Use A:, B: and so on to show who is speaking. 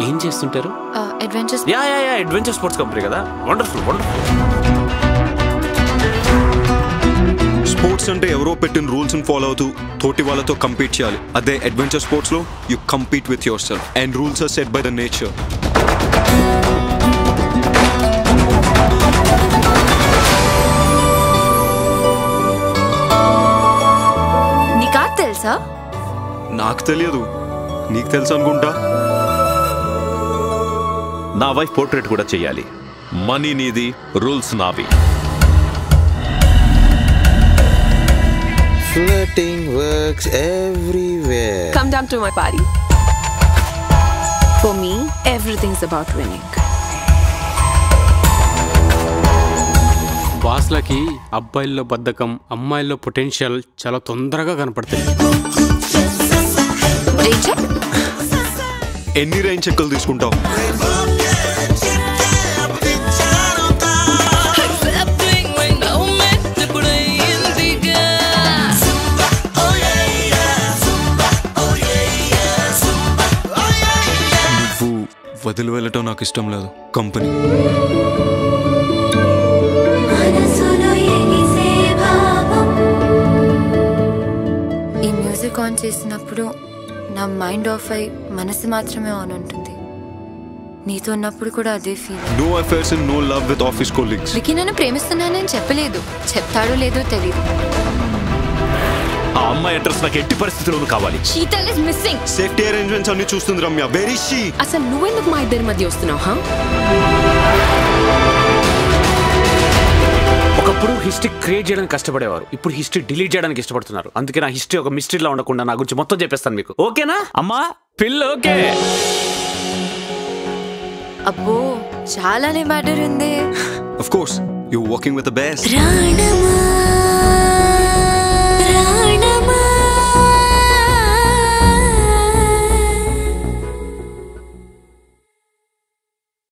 A: ఏం చేస్తుంటారు
B: adventures
A: yeah yeah yeah adventure sports company కదా వండర్ఫుల్ వండర్ఫుల్
C: స్పోర్ట్స్ అంటే ఎవరో పెట్టిన రూల్స్ ఫాలో అవుతూ తోటి వాళ్ళతో కంపీట్ చేయాలి అదే అడ్వెంచర్ స్పోర్ట్స్ లో you compete with yourself and rules are set by the nature
B: నీకా తెలుసా
C: నాకు తెలియదు నీకు తెలుసు అనుకుంటా
D: నా వైఫ్ పోర్ట్రేట్ కూడా చేయాలి మనీ నీది రూల్స్ నావి
E: Flirting works everywhere.
F: Come down to my party. For me, everything's about winning.
A: బాస్లకి అబ్బాయిల్లో బద్ధకం అమ్మాయిల్లో పొటెన్షియల్ చాలా తొందరగా కనపడుతుంది
B: రేచల్
C: ఎన్ని రైన్ చెక్కలు తీసుకుంటావు నువ్వు వదిలి వెళ్ళటం నాకు ఇష్టం లేదు కంపెనీ
B: ఈ మ్యూజిక్ ఆన్ చేసినప్పుడు నా మైండ్ ఆఫ్ అయి మనసు మాత్రమే ఆన్ ఉంటుంది నీతో ఉన్నప్పుడు కూడా అదే feel
C: no affairs and no love with office colleagues
B: Vicky నన్ను ప్రేమిస్తున్నానని చెప్పలేదు చెప్తాడో లేదో తెలియదు
D: ఆ అమ్మాయి అడ్రస్ నాకు ఎట్టి పరిస్థితుల్లోనూ కావాలి
B: Sheetal is missing
C: safety arrangements అన్ని చూస్తుంది రమ్య వెరీ షీ
F: అసలు నువ్వెందుకు మా ఇద్దరి మధ్య వస్తున్నావు హా
A: ఒకప్పుడు హిస్టరీ క్రియేట్ చేయడానికి కష్టపడేవారు ఇప్పుడు హిస్టరీ డిలీట్ చేయడానికి ఇష్టపడుతున్నారు అందుకే నా హిస్టరీ ఒక మిస్టరీలా ఉండకుండా నా గురించి మొత్తం చెప్పేస్తాను మీకు ఓకేనా అమ్మా పిల్ల ఓకే
B: అబ్బో చాలానే మ్యాటర్ ఉంది
C: Of course, you're working with the best.
B: ప్రాణమా